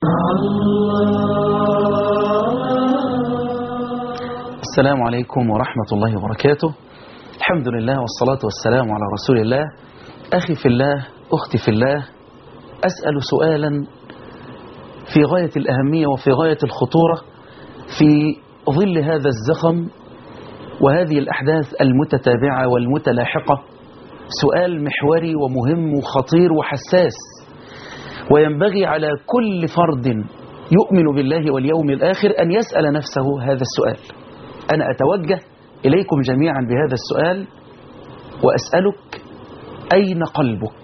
السلام عليكم ورحمة الله وبركاته الحمد لله والصلاة والسلام على رسول الله أخي في الله أختي في الله أسأل سؤالا في غاية الأهمية وفي غاية الخطورة في ظل هذا الزخم وهذه الأحداث المتتابعة والمتلاحقة سؤال محوري ومهم وخطير وحساس وينبغي على كل فرد يؤمن بالله واليوم الآخر أن يسأل نفسه هذا السؤال أنا أتوجه إليكم جميعا بهذا السؤال وأسألك أين قلبك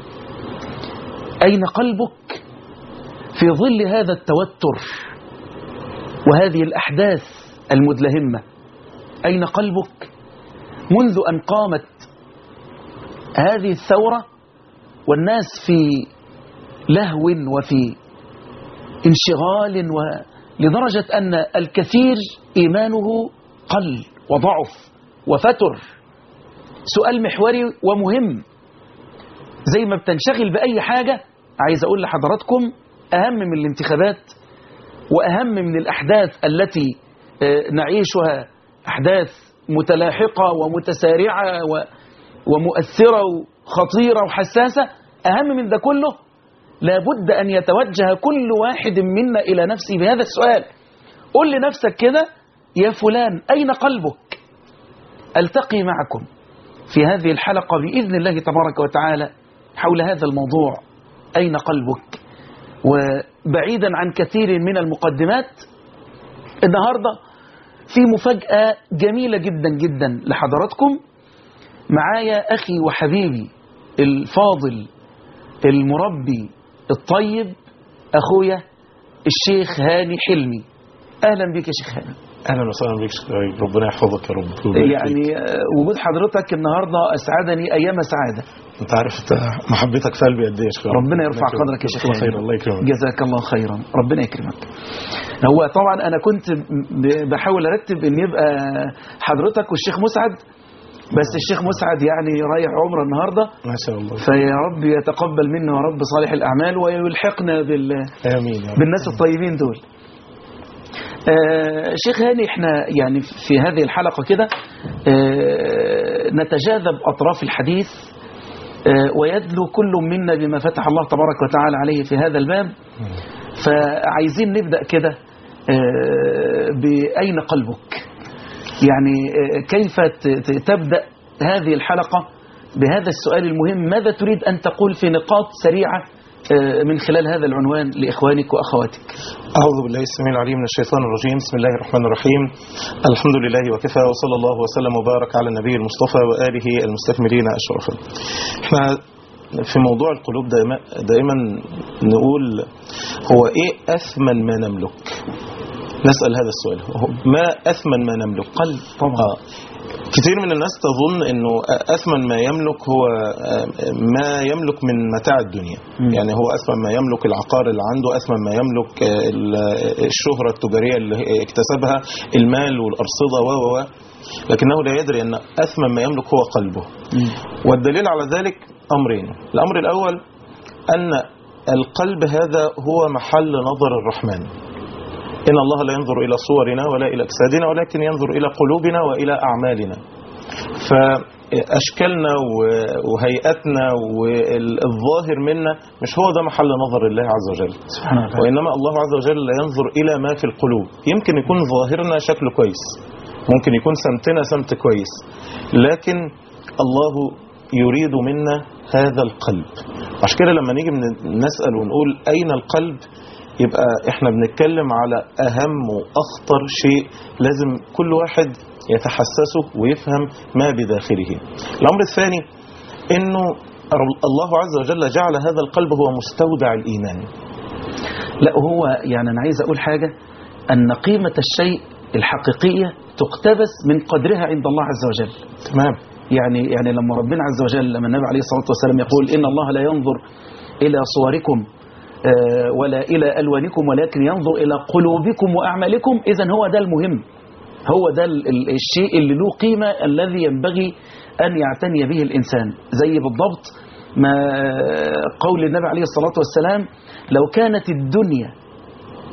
أين قلبك في ظل هذا التوتر وهذه الأحداث المدلهمة أين قلبك منذ أن قامت هذه الثورة والناس في لهو وفي انشغال ولدرجة أن الكثير إيمانه قل وضعف وفتر سؤال محوري ومهم زي ما بتنشغل بأي حاجة عايز أقول لحضراتكم أهم من الانتخابات وأهم من الأحداث التي نعيشها أحداث متلاحقة ومتسارعة ومؤثرة وخطيرة وحساسة أهم من ده كله لابد أن يتوجه كل واحد منا إلى نفسه بهذا السؤال قل لنفسك كده يا فلان أين قلبك ألتقي معكم في هذه الحلقة بإذن الله تبارك وتعالى حول هذا الموضوع أين قلبك وبعيدا عن كثير من المقدمات النهاردة في مفاجأة جميلة جدا جدا لحضراتكم معايا أخي وحبيبي الفاضل المربي الطيب أخويا الشيخ هاني حلمي أهلا بك يا شيخ هاني اهلا وسهلا بك شيخ غريب. ربنا يحفظك يا رب ويبارك يعني فيك. آه، وجود حضرتك النهاردة أسعدني أيام سعادة انت عارف انت محبتك في قلبي قد ايه يا شيخ غريب. ربنا يرفع يكرمك. قدرك يا شيخ الله هاني. خير الله يكرمك جزاك الله خيرا ربنا يكرمك هو طبعا أنا كنت ب- بحاول أرتب أن يبقى حضرتك والشيخ مسعد بس الشيخ مسعد يعني رايح عمره النهاردة ما شاء الله فيا رب يتقبل منا يا رب صالح الأعمال ويلحقنا بال امين يا رب. بالناس الطيبين دول آه شيخ هاني احنا يعني في هذه الحلقة كده آه نتجاذب أطراف الحديث آه ويدلو كل منا بما فتح الله تبارك وتعالى عليه في هذا الباب فعايزين نبدأ كده آه بأين قلبك يعني آه كيف ت- ت- تبدأ هذه الحلقة بهذا السؤال المهم ماذا تريد أن تقول في نقاط سريعة آه من خلال هذا العنوان لإخوانك وأخواتك أعوذ بالله السميع العليم من الشيطان الرجيم بسم الله الرحمن الرحيم الحمد لله وكفى وصلى الله وسلم وبارك على النبي المصطفى وآله المستكملين أشرفا احنا في موضوع القلوب دائما, دائما نقول هو ايه أثمن ما نملك نسأل هذا السؤال هو ما أثمن ما نملك قلب طبعا كثير من الناس تظن انه اثمن ما يملك هو ما يملك من متاع الدنيا مم. يعني هو اثمن ما يملك العقار اللي عنده اثمن ما يملك ال- الشهرة التجارية اللي اكتسبها المال والارصدة و و و لكنه لا يدري ان اثمن ما يملك هو قلبه والدليل على ذلك امرين الامر الاول ان القلب هذا هو محل نظر الرحمن إن الله لا ينظر إلى صورنا ولا إلى أجسادنا ولكن ينظر إلى قلوبنا وإلى أعمالنا فأشكالنا و- وهيئتنا والظاهر منا مش هو ده محل نظر الله عز وجل سبحانه وتعالى وإنما الله عز وجل لا ينظر إلى ما في القلوب يمكن يكون ظاهرنا شكله كويس ممكن يكون سمتنا سمت كويس لكن الله يريد منا هذا القلب عشان كده لما نيجي من- نسأل ونقول أين القلب يبقى احنا بنتكلم على أهم وأخطر شيء لازم كل واحد يتحسسه ويفهم ما بداخله الأمر الثاني أنه الله عز وجل جعل هذا القلب هو مستودع الإيمان لا هو يعني أنا عايز أقول حاجة أن قيمة الشيء الحقيقية تقتبس من قدرها عند الله عز وجل تمام يعني يعني لما ربنا عز وجل لما النبي عليه الصلاة والسلام يقول إن الله لا ينظر إلى صوركم آه، ولا إلى ألوانكم ولكن ينظر إلى قلوبكم وأعمالكم إذا هو ده المهم هو ده ال- ال- الشيء اللي له قيمة الذي ينبغي أن يعتني به الإنسان زي بالضبط ما قول النبي عليه الصلاة والسلام لو كانت الدنيا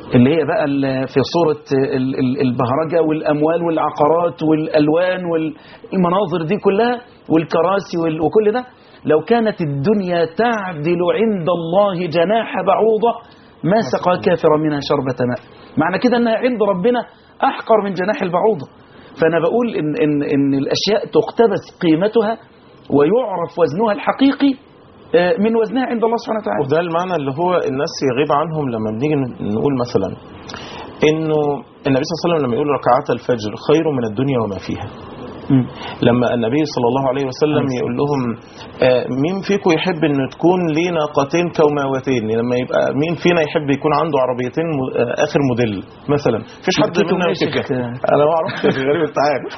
اللي هي بقى ال- في صورة ال- ال- البهرجة والأموال والعقارات والألوان والمناظر دي كلها والكراسي وال- وكل ده لو كانت الدنيا تعدل عند الله جناح بعوضة ما سقى كافرا منها شربة ماء معنى كده أنها عند ربنا أحقر من جناح البعوضة فأنا بقول إن, إن, إن الأشياء تقتبس قيمتها ويعرف وزنها الحقيقي آه، من وزنها عند الله سبحانه وتعالى وده المعنى اللي هو الناس يغيب عنهم لما بنيجي نقول مثلا انه النبي صلى الله عليه وسلم لما يقول ركعات الفجر خير من الدنيا وما فيها مم. لما النبي صلى الله عليه وسلم يقول لهم آه، مين فيكم يحب انه تكون ليه ناقتين كوماوتين لما يبقى مين فينا يحب يكون عنده عربيتين م- آه، اخر موديل مثلا مفيش حد ماركته منا ماشي يمسك كده. في- انا ما اعرفش يا غريب انت عارف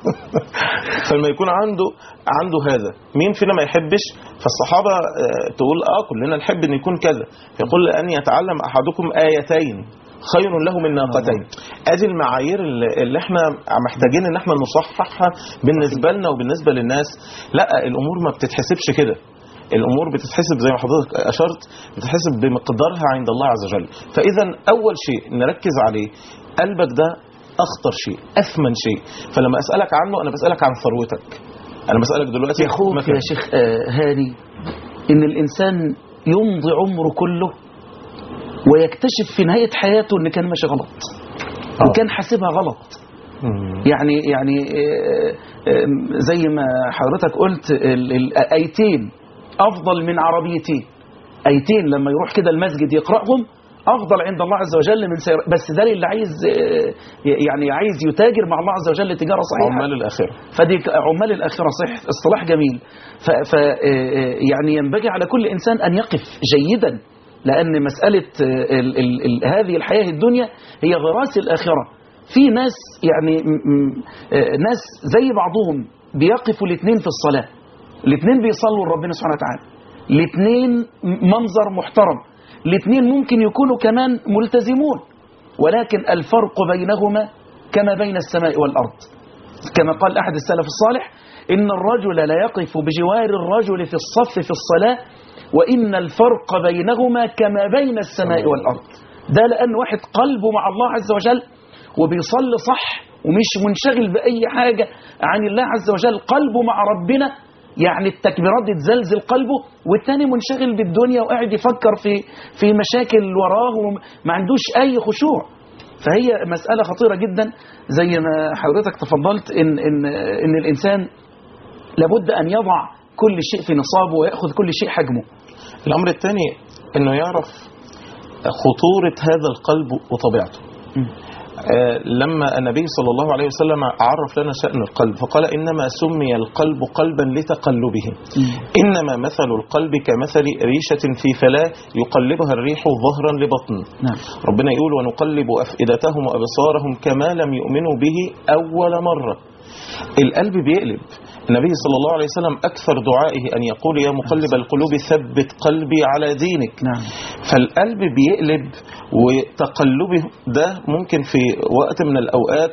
فلما يكون عنده عنده هذا مين فينا ما يحبش فالصحابه آه، تقول اه كلنا نحب ان يكون كذا يقول ان يتعلم احدكم ايتين خير له من ناقتين ادي المعايير اللي اللي احنا محتاجين ان احنا نصححها بالنسبه لنا وبالنسبه للناس لا الامور ما بتتحسبش كده الامور بتتحسب زي ما حضرتك اشرت بتتحسب بمقدارها عند الله عز وجل فاذا اول شيء نركز عليه قلبك ده اخطر شيء اثمن شيء فلما اسالك عنه انا بسالك عن ثروتك انا بسالك دلوقتي يا خوف مثلاً يا شيخ آه، هاني ان الانسان يمضي عمره كله ويكتشف في نهايه حياته ان كان ماشي غلط آه. وكان حاسبها غلط مم. يعني يعني آه، آه، زي ما حضرتك قلت ال- ال- ايتين افضل من عربيتين ايتين لما يروح كده المسجد يقراهم افضل عند الله عز وجل من سير بس ده اللي عايز آه، يعني عايز يتاجر مع الله عز وجل تجاره صحيحه عمال الاخره فدي ك- عمال الآخرة صح اصطلاح جميل ف ف آه، يعني ينبغي على كل إنسان أن يقف جيدا لأن مسألة آه، ال ال ال هذه الحياة الدنيا هي غراس الآخرة في ناس يعني م- م- آه، ناس زي بعضهم بيقفوا الاثنين في الصلاة الاثنين بيصلوا لربنا سبحانه وتعالى الاثنين منظر محترم الاثنين ممكن يكونوا كمان ملتزمون ولكن الفرق بينهما كما بين السماء والأرض كما قال أحد السلف الصالح إن الرجل لا يقف بجوار الرجل في الصف في الصلاة وإن الفرق بينهما كما بين السماء والأرض ده لأن واحد قلبه مع الله عز وجل وبيصلي صح ومش منشغل بأي حاجة عن الله عز وجل قلبه مع ربنا يعني التكبيرات دي تزلزل قلبه والتاني منشغل بالدنيا وقاعد يفكر في في مشاكل وراه وما عندوش أي خشوع فهي مسألة خطيرة جدا زي ما حضرتك تفضلت إن, إن, إن الإنسان لابد أن يضع كل شيء في نصابه ويأخذ كل شيء حجمه الامر الثاني انه يعرف خطوره هذا القلب وطبيعته آه، لما النبي صلى الله عليه وسلم عرف لنا شأن القلب فقال إنما سمي القلب قلبا لتقلبه إنما مثل القلب كمثل ريشة في فلاة يقلبها الريح ظهرا لبطن نعم ربنا يقول ونقلب أفئدتهم وأبصارهم كما لم يؤمنوا به أول مرة القلب بيقلب النبي صلى الله عليه وسلم أكثر دعائه أن يقول يا مقلب القلوب ثبت قلبي على دينك نعم فالقلب بيقلب وتقلبه ده ممكن في وقت من الأوقات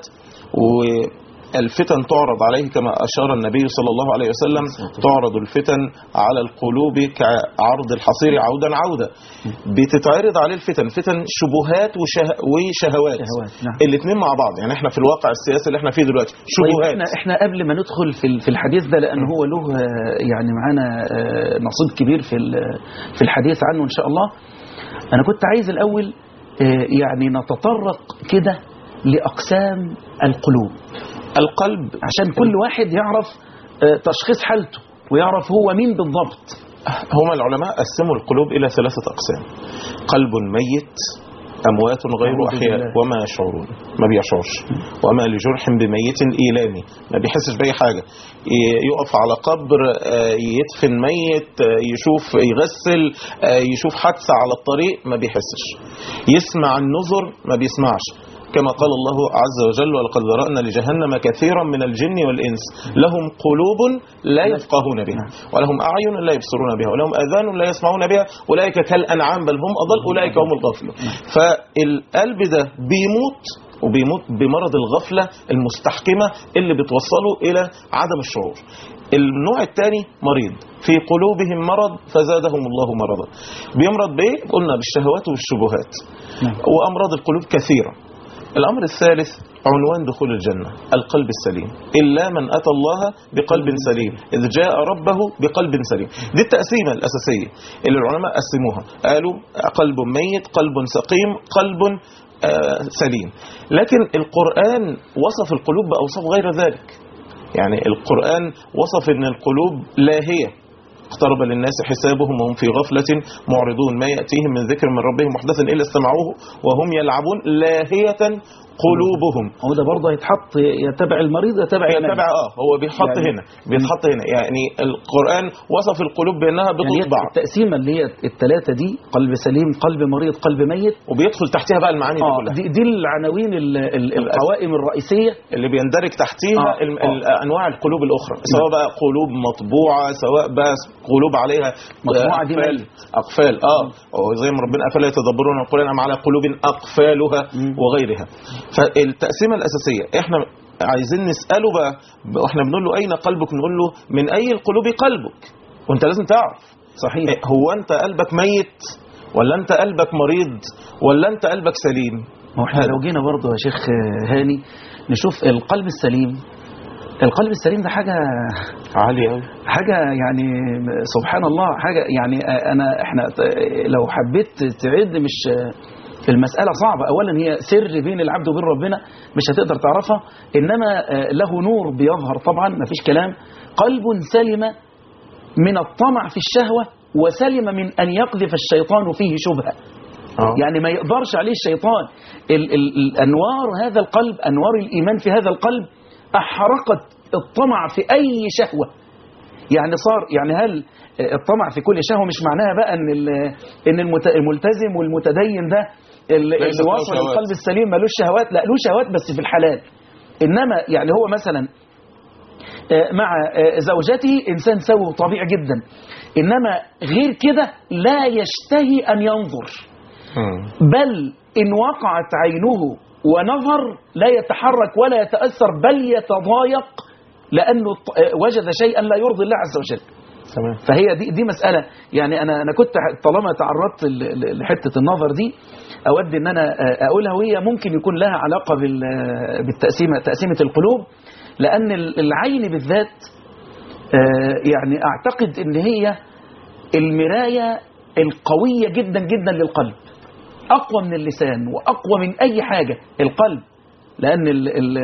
والفتن تعرض عليه كما أشار النبي صلى الله عليه وسلم تعرض الفتن على القلوب كعرض الحصير عودا عودا بتتعرض عليه الفتن فتن شبهات وشه وشهوات شهوات، نعم. الاثنين مع بعض يعني احنا في الواقع السياسي اللي احنا فيه دلوقتي طيب شبهات احنا احنا قبل ما ندخل في ال- في الحديث ده لان هو له آه، يعني معانا آه، نصيب كبير في ال- في الحديث عنه ان شاء الله انا كنت عايز الاول آه، يعني نتطرق كده لاقسام القلوب القلب عشان كل واحد يعرف آه، تشخيص حالته ويعرف هو مين بالضبط هما العلماء قسموا القلوب إلى ثلاثة أقسام قلب ميت أموات غير أعوذ أحياء بالله. وما يشعرون ما بيشعرش وما لجرح بميت إيلامي ما بيحسش بأي حاجة ي- يقف على قبر آه، يدفن ميت آه، يشوف يغسل آه، يشوف حادثة على الطريق ما بيحسش يسمع النذر ما بيسمعش كما قال الله عز وجل ولقد ذرأنا لجهنم كثيرا من الجن والإنس لهم قلوب لا يفقهون بها ولهم أعين لا يبصرون بها ولهم آذان لا يسمعون بها أولئك كالأنعام بل هم أضل أولئك هم الغافلون فالقلب ده بيموت وبيموت بمرض الغفلة المستحكمة اللي بتوصله إلى عدم الشعور النوع الثاني مريض في قلوبهم مرض فزادهم الله مرضا بيمرض بايه قلنا بالشهوات والشبهات نعم. وامراض القلوب كثيره الامر الثالث عنوان دخول الجنه القلب السليم الا من اتى الله بقلب سليم اذ جاء ربه بقلب سليم دي التقسيمه الاساسيه اللي العلماء قسموها قالوا قلب ميت قلب سقيم قلب آه، سليم لكن القران وصف القلوب باوصاف غير ذلك يعني القرآن وصف ان القلوب لاهية اقترب للناس حسابهم وهم في غفلة معرضون ما يأتيهم من ذكر من ربهم محدث إلا استمعوه وهم يلعبون لاهية قلوبهم هو ده برضه هيتحط يتبع المريض يتبع يتبع اه هو بيتحط يعني- هنا بيتحط هنا يعني القرآن وصف القلوب بانها يعني بتطبع التقسيمه اللي هي الثلاثه دي قلب سليم قلب مريض قلب ميت وبيدخل تحتها بقى المعاني دي اه كلها دي, دي العناوين ال- ال- القوائم الرئيسيه اللي بيندرج تحتيها آه، ال- آه. ال- انواع القلوب الاخرى سواء بقى قلوب مطبوعه سواء بقى قلوب عليها مطبوعة دي اقفال ميت. اقفال اه وزي ما ربنا افلا يتدبرون القران ام على قلوب اقفالها مم. وغيرها فالتقسيمه الاساسيه احنا عايزين نساله بقى واحنا بنقول له اين قلبك نقول له من اي القلوب قلبك وانت لازم تعرف صحيح إيه، هو انت قلبك ميت ولا انت قلبك مريض ولا انت قلبك سليم ما هو احنا لو جينا برضه يا شيخ هاني نشوف القلب السليم القلب السليم ده حاجه عالي قوي حاجه يعني سبحان الله حاجه يعني انا احنا لو حبيت تعد مش المسألة صعبة أولا هي سر بين العبد وبين ربنا مش هتقدر تعرفها إنما له نور بيظهر طبعا ما فيش كلام قلب سلم من الطمع في الشهوة وسلم من أن يقذف الشيطان فيه شبهة اه يعني ما يقدرش عليه الشيطان ال ال الأنوار هذا القلب أنوار الإيمان في هذا القلب أحرقت الطمع في أي شهوة يعني صار يعني هل الطمع في كل شهوة مش معناها بقى ان ال- ان المت- الملتزم والمتدين ده ال- ليس اللي له واصل شهوات. القلب السليم ملوش شهوات لا له شهوات بس في الحلال انما يعني هو مثلا آه، مع آه، زوجته انسان سوي وطبيعي جدا انما غير كده لا يشتهي ان ينظر مم. بل إن وقعت عينه ونظر لا يتحرك ولا يتأثر بل يتضايق لأنه ط- وجد شيئا لا يرضي الله عز وجل تمام فهي دي دي مسألة يعني أنا أنا كنت طالما تعرضت ل- ل- لحتة النظر دي أود إن أنا أقولها وهي ممكن يكون لها علاقة بال- بالتقسيمة تقسيمة القلوب لأن ال- العين بالذات آه، يعني أعتقد إن هي المراية القوية جدا جدا للقلب أقوى من اللسان وأقوى من أي حاجة القلب لأن ال ال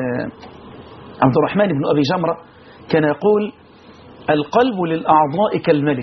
عبد الرحمن بن أبي جمرة كان يقول القلب للأعضاء كالملك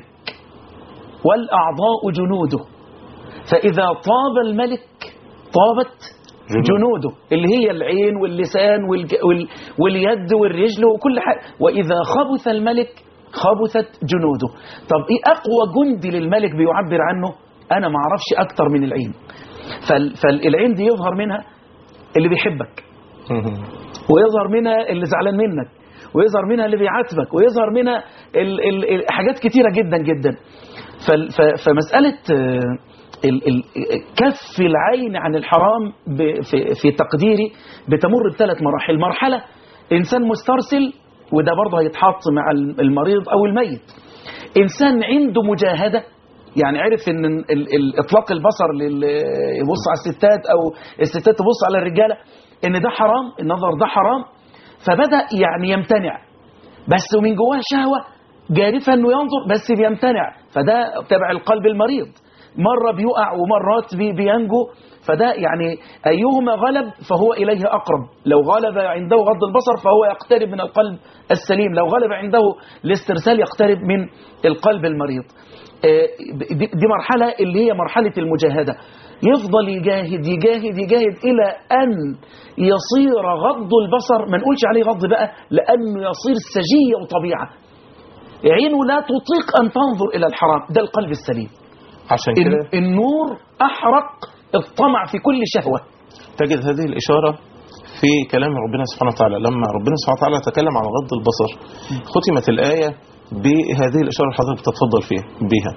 والأعضاء جنوده فإذا طاب الملك طابت جنود. جنوده اللي هي العين واللسان والج... وال... واليد والرجل وكل حاجة وإذا خبث الملك خبثت جنوده طب إيه أقوى جندي للملك بيعبر عنه أنا ما أعرفش أكتر من العين فال... فالعين دي يظهر منها اللي بيحبك مم. ويظهر منها اللي زعلان منك ويظهر منها اللي بيعاتبك ويظهر منها ال ال ال حاجات كتيرة جدا جدا فال- ف- فمسألة آه، ال- ال- كف العين عن الحرام ب- في, في تقديري بتمر بثلاث مراحل مرحلة إنسان مسترسل وده برضه هيتحط مع المريض أو الميت إنسان عنده مجاهدة يعني عرف ان ال- ال- اطلاق البصر لل- يبص على الستات او الستات تبص على الرجاله ان ده حرام النظر ده حرام فبدا يعني يمتنع بس ومن جواه شهوه جارفه انه ينظر بس بيمتنع فده تبع القلب المريض مره بيقع ومرات بي- بينجو فده يعني ايهما غلب فهو اليه اقرب لو غلب عنده غض البصر فهو يقترب من القلب السليم لو غلب عنده الاسترسال يقترب من القلب المريض آه، دي دي مرحلة اللي هي مرحلة المجاهدة يفضل يجاهد يجاهد يجاهد إلى أن يصير غض البصر ما نقولش عليه غض بقى لأنه يصير سجية وطبيعة عينه لا تطيق أن تنظر إلى الحرام ده القلب السليم عشان الن- كده النور أحرق الطمع في كل شهوة تجد هذه الإشارة في كلام ربنا سبحانه وتعالى لما ربنا سبحانه وتعالى تكلم عن غض البصر ختمت الآية بهذه الإشارة اللي حضرتك بتتفضل فيها بها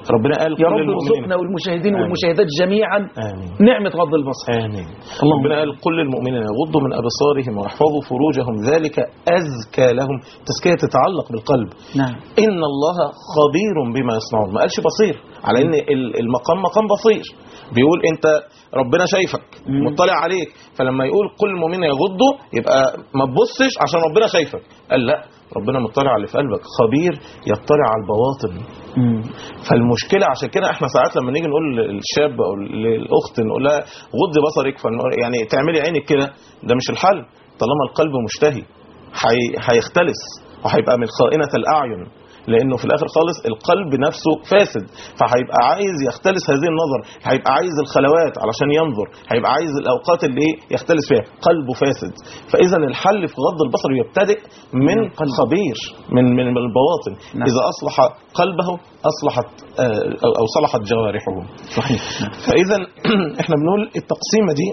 ربنا قال يا كل رب المؤمنين ارزقنا والمشاهدين آمين. والمشاهدات جميعا آمين نعمة غض البصر آمين اللهم ربنا قال كل المؤمنين يغضوا من أبصارهم ويحفظوا فروجهم ذلك أزكى لهم تزكية تتعلق بالقلب نعم إن الله خبير بما يصنعون ما قالش بصير على إن ال- المقام مقام بصير بيقول أنت ربنا شايفك مم. مطلع عليك فلما يقول كل المؤمنين يغضوا يبقى ما تبصش عشان ربنا شايفك قال لا ربنا مطلع على اللي في قلبك خبير يطلع على البواطن مم. فالمشكله عشان كده احنا ساعات لما نيجي نقول للشاب او للاخت نقول لها غضي بصرك فنقول يعني تعملي عينك كده ده مش الحل طالما القلب مشتهي هي- هيختلس وهيبقى من خائنه الاعين لانه في الاخر خالص القلب نفسه فاسد فهيبقى عايز يختلس هذه النظر هيبقى عايز الخلوات علشان ينظر هيبقى عايز الاوقات اللي ايه يختلس فيها قلبه فاسد فاذا الحل في غض البصر يبتدئ من القلب. خبير من من البواطن نعم. اذا اصلح قلبه اصلحت آه، او أو صلحت جوارحه صحيح نعم. فاذا احنا بنقول التقسيمه دي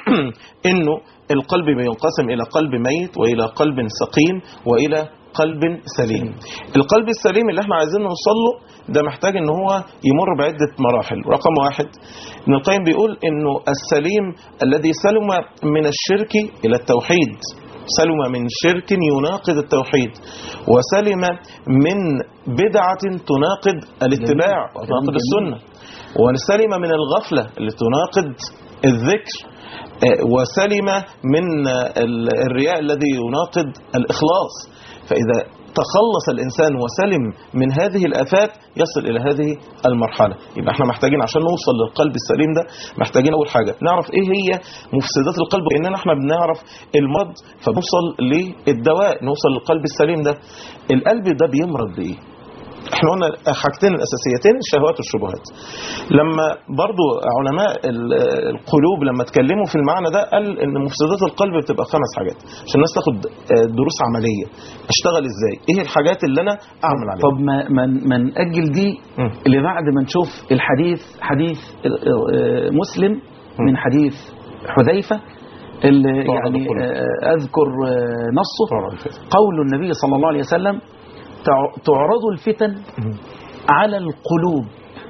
انه القلب بينقسم الى قلب ميت والى قلب سقيم والى قلب سليم القلب السليم اللي احنا عايزين نوصل له ده محتاج ان هو يمر بعده مراحل رقم واحد ابن القيم بيقول انه السليم الذي سلم من الشرك الى التوحيد سلم من شرك يناقض التوحيد وسلم من بدعة تناقض الاتباع وتناقض جميل. السنة وسلم من الغفلة اللي تناقض الذكر آه، وسلم من آه، ال- الرياء الذي يناقض الإخلاص فإذا تخلص الإنسان وسلم من هذه الآفات يصل إلى هذه المرحلة يبقى احنا محتاجين عشان نوصل للقلب السليم ده محتاجين أول حاجة نعرف إيه هي مفسدات القلب لأننا احنا بنعرف المرض فنوصل للدواء نوصل للقلب السليم ده القلب ده بيمرض بإيه احنا قلنا حاجتين الاساسيتين الشهوات والشبهات لما برضو علماء ال- القلوب لما اتكلموا في المعنى ده قال ان مفسدات القلب بتبقى خمس حاجات عشان الناس تاخد آه، دروس عمليه اشتغل ازاي ايه الحاجات اللي انا اعمل عليها طب ما ما ما نأجل دي مم. اللي بعد ما نشوف الحديث حديث آه، مسلم من حديث حذيفة اللي طبعا يعني دخول. آه، أذكر آه، نصه طبعا الفتن. قول النبي صلى الله عليه وسلم تع- تعرض الفتن مم. على القلوب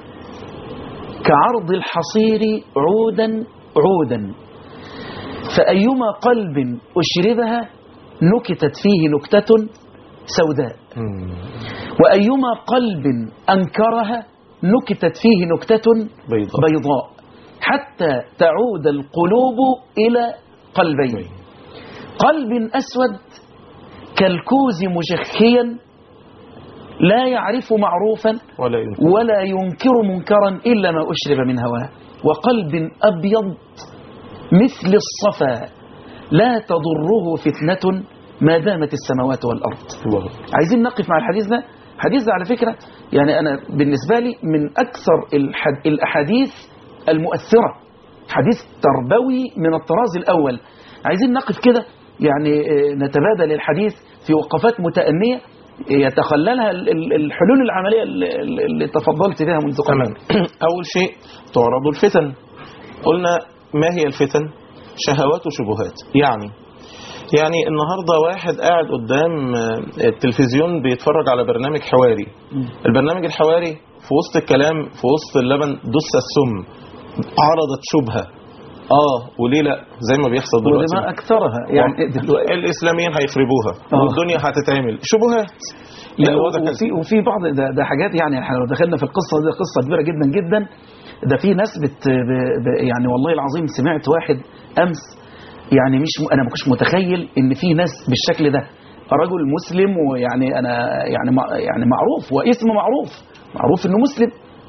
كعرض الحصير عودا عودا فأيما قلب أشربها نكتت فيه نكتة سوداء مم. وأيما قلب أنكرها نكتت فيه نكتة بيضاء بيضاء حتى تعود القلوب إلى قلبين قلب أسود كالكوز مشخيا لا يعرف معروفا ولا ينكر ولا ينكر منكرا إلا ما أشرب من هواه وقلب أبيض مثل الصفا لا تضره فتنة ما دامت السماوات والأرض الله عايزين نقف مع الحديث ده الحديث ده على فكرة يعني أنا بالنسبة لي من أكثر الحد الأحاديث المؤثرة حديث تربوي من الطراز الأول عايزين نقف كده يعني آه، نتبادل الحديث في وقفات متأنية يتخللها ال- ال- الحلول العملية اللي- اللي تفضلت بها منذ تمام قليل اول شيء تعرض الفتن قلنا ما هي الفتن شهوات وشبهات يعني يعني النهارده واحد قاعد قدام آه، التلفزيون بيتفرج على برنامج حواري البرنامج الحواري في وسط الكلام في وسط اللبن دس السم عرضت شبهه اه وليه لا زي ما بيحصل دلوقتي وما أكثرها يعني دلوقتي الاسلاميين هيخربوها آه. والدنيا هتتعمل شبهات لا يعني هو ده كذا. وفي وفي بعض ده, ده حاجات يعني احنا لو دخلنا في القصه دي قصه كبيره جدا جدا ده في ناس بت ب ب يعني والله العظيم سمعت واحد امس يعني مش م- انا ما كنتش متخيل ان في ناس بالشكل ده رجل مسلم ويعني انا يعني مع- يعني معروف واسمه معروف معروف انه مسلم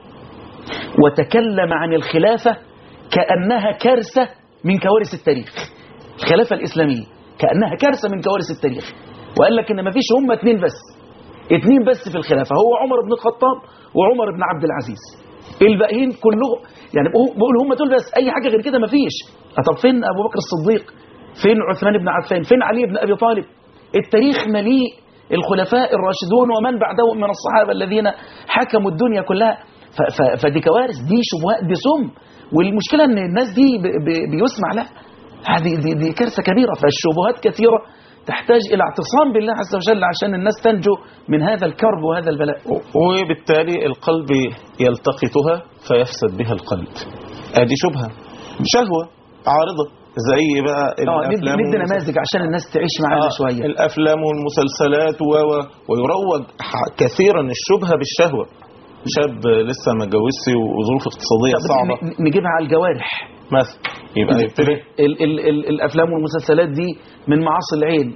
وتكلم عن الخلافه كانها كارثه من كوارث التاريخ الخلافه الاسلاميه كانها كارثه من كوارث التاريخ وقال لك ان ما فيش هم اتنين بس اتنين بس في الخلافة هو عمر بن الخطاب وعمر بن عبد العزيز الباقيين كلهم يعني بقول بقول هم دول بس اي حاجة غير كده مفيش طب فين ابو بكر الصديق فين عثمان بن عفان فين علي بن ابي طالب التاريخ مليء الخلفاء الراشدون ومن بعدهم من الصحابة الذين حكموا الدنيا كلها ف- ف- فدي كوارث دي شبهات دي سم والمشكلة ان الناس دي ب- ب- بيسمع لا هذه دي, دي كارثة كبيرة فالشبهات كثيرة تحتاج إلى اعتصام بالله عز وجل عشان الناس تنجو من هذا الكرب وهذا البلاء وبالتالي القلب يلتقطها فيفسد بها القلب ادي شبهه شهوه عارضه زي بقى اه ندي الافلام ندي والمسلسلات. نماذج عشان الناس تعيش معانا آه، شوية الافلام والمسلسلات و و- ويروج ح- كثيرا الشبهه بالشهوه شاب لسه ما اتجوزش وظروف اقتصاديه طب صعبه ن- نجيبها على الجوارح مثلا يبقى يبتدي ال ال ال الافلام والمسلسلات دي من معاصي العين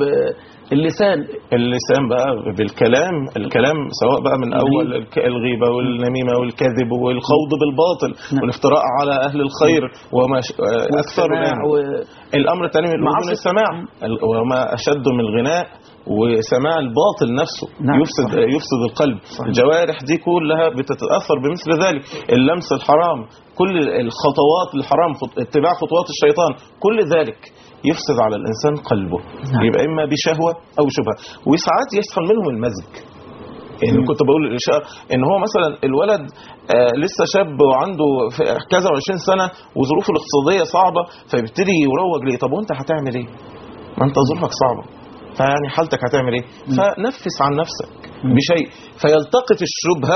واللسان اللسان بقى بالكلام الكلام سواء بقى من اول الك- الغيبه والنميمه والكذب والخوض بالباطل نعم. والافتراء على اهل الخير وما ش- آه، اكثر والسماع يعني. و- الامر الثاني من معاصي- الاذن السماع ال- وما اشد من الغناء وسماع الباطل نفسه نعم، يفسد صحيح. يفسد القلب صحيح. الجوارح دي كلها بتتاثر بمثل ذلك اللمس الحرام كل الخطوات الحرام خط- اتباع خطوات الشيطان كل ذلك يفسد على الانسان قلبه نعم. يبقى اما بشهوه او شبهه وساعات يحصل منهم المزج يعني مم. كنت بقول الإشارة ان هو مثلا الولد آه لسه شاب وعنده في كذا وعشرين سنه وظروفه الاقتصاديه صعبه فيبتدي يروج ليه طب وانت هتعمل ايه؟ ما انت ظروفك صعبه فيعني حالتك هتعمل ايه؟ مم. فنفس عن نفسك مم. بشيء فيلتقط الشبهه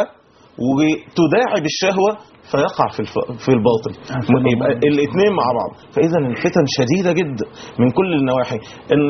وتداعب الشهوه فيقع في الف... في الباطل أحسن الله. يبقى الاثنين مع بعض فاذا الفتن شديده جدا من كل النواحي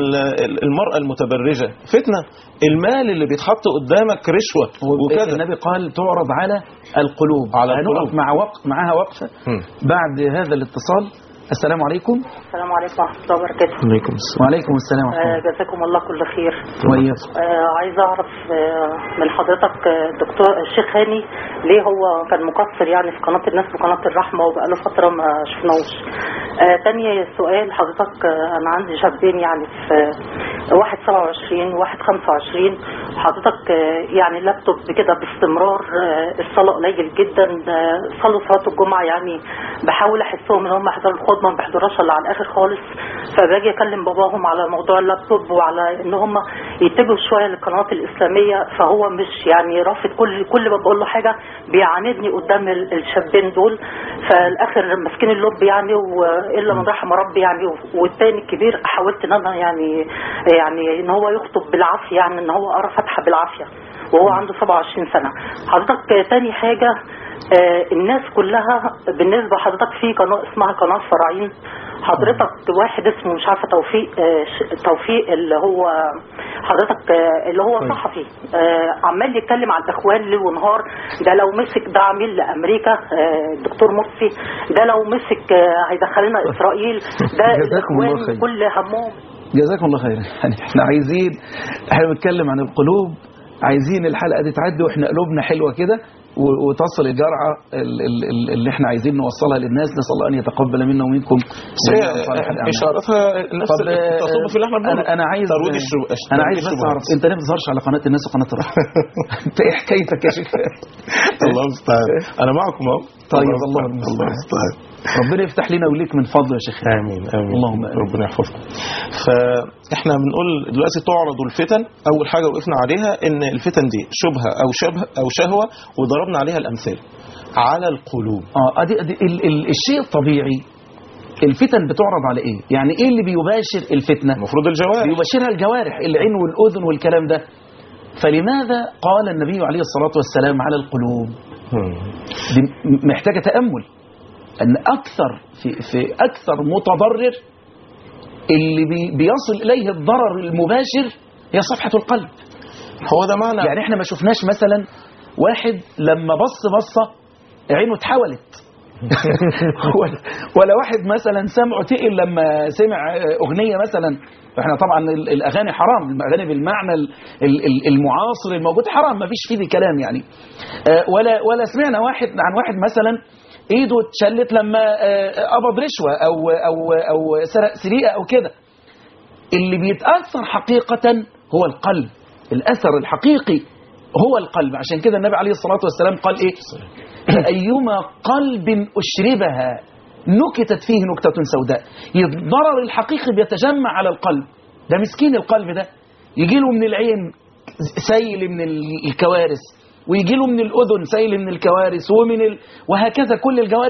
ال- المراه المتبرجه فتنه المال اللي بيتحط قدامك رشوه وكذا النبي قال تعرض على القلوب على هنقف القلوب. مع وقت معاها وقفة مم. بعد هذا الاتصال السلام عليكم السلام عليكم ورحمة الله وبركاته عليكم السلام وعليكم السلام ورحمة آه، الله جزاكم الله كل خير وإياكم آه، عايزة أعرف آه، من حضرتك آه، دكتور الشيخ هاني ليه هو كان مقصر يعني في قناة الناس وقناة الرحمة وبقاله فترة ما شفناهوش آه، تاني سؤال حضرتك آه، أنا عندي شابين يعني في آه، واحد 27 وواحد 25 حضرتك آه، يعني اللابتوب كده باستمرار آه، الصلاة قليل جدا آه، صلوا صلاة الجمعة يعني بحاول أحسهم إن هم يحضروا الخطبة ما بيحضروش إلا على الآخر خالص فباجي أكلم باباهم على موضوع اللابتوب وعلى إن هم يتبعوا شوية للقنوات الإسلامية فهو مش يعني رافض كل كل ما بقول له حاجة بيعاندني قدام ال- الشابين دول فالآخر ماسكين اللب يعني وإلا من رحم ربي يعني والتاني الكبير حاولت إن أنا يعني يعني إن هو يخطب بالعافية يعني إن هو قرا فاتحة بالعافية وهو عنده 27 سنة حضرتك آه، تاني حاجة آه، الناس كلها بالنسبة لحضرتك في قناة اسمها قناة فرعين حضرتك واحد اسمه مش عارفة توفيق آه، ش- توفيق اللي هو حضرتك آه، اللي هو طيب. صحفي آه، عمال يتكلم عن الاخوان ليل ونهار ده لو مسك ده عميل لامريكا آه، الدكتور مرسي ده لو مسك آه، هيدخلنا اسرائيل ده جزاكم الله الاخوان خير. كل همهم جزاكم الله خير يعني احنا عايزين احنا بنتكلم عن القلوب عايزين الحلقة دي تعدي واحنا قلوبنا حلوة كده و- وتصل الجرعة ال- ال- ال- اللي احنا عايزين نوصلها للناس نسأل الله أن يتقبل منا ومنكم جميعاً صالح الأعمال. اشارتها نفس طب آه، التصوف اللي احنا بنقوله انا انا عايز ترويج الشبهات انا عايز بس اعرف انت ليه ما بتظهرش على قناه الناس وقناه الرحمه انت ايه حكايتك يا شيخ الله المستعان انا معكم اهو طيب، الله الله المستعان. الله المستعان ربنا يفتح لنا وليك من فضله يا شيخ امين امين اللهم آمين. ربنا يحفظكم فاحنا بنقول دلوقتي تعرض الفتن اول حاجه وقفنا عليها ان الفتن دي شبهه او شبه او شهوه وضربنا عليها الامثال على القلوب اه ادي ادي ال ال الشيء الطبيعي الفتن بتعرض على ايه يعني ايه اللي بيباشر الفتنه المفروض الجوارح بيباشرها الجوارح العين والاذن والكلام ده فلماذا قال النبي عليه الصلاه والسلام على القلوب هم. دي م- محتاجه تامل ان اكثر في في اكثر متضرر اللي بي بيصل اليه الضرر المباشر هي صفحه القلب هو ده معنى يعني احنا ما شفناش مثلا واحد لما بص بصه عينه اتحولت ولا- ولا واحد مثلا سمعه تقل لما سمع اغنيه مثلا احنا طبعا ال- الاغاني حرام الاغاني بالمعنى ال- ال- ال- المعاصر الموجود حرام ما فيش فيه دي كلام يعني آه، ولا ولا سمعنا واحد عن واحد مثلا ايده اتشلت لما آه، قبض رشوه او او او سرق سرقه او كده اللي بيتاثر حقيقه هو القلب الاثر الحقيقي هو القلب عشان كده النبي عليه الصلاه والسلام قال ايه أيما قلب أشربها نكتت فيه نكتة سوداء الضرر الحقيقي بيتجمع على القلب ده مسكين القلب ده يجي له من العين سيل من ال- الكوارث ويجي له من الأذن سيل من الكوارث ومن ال... وهكذا كل الجوارح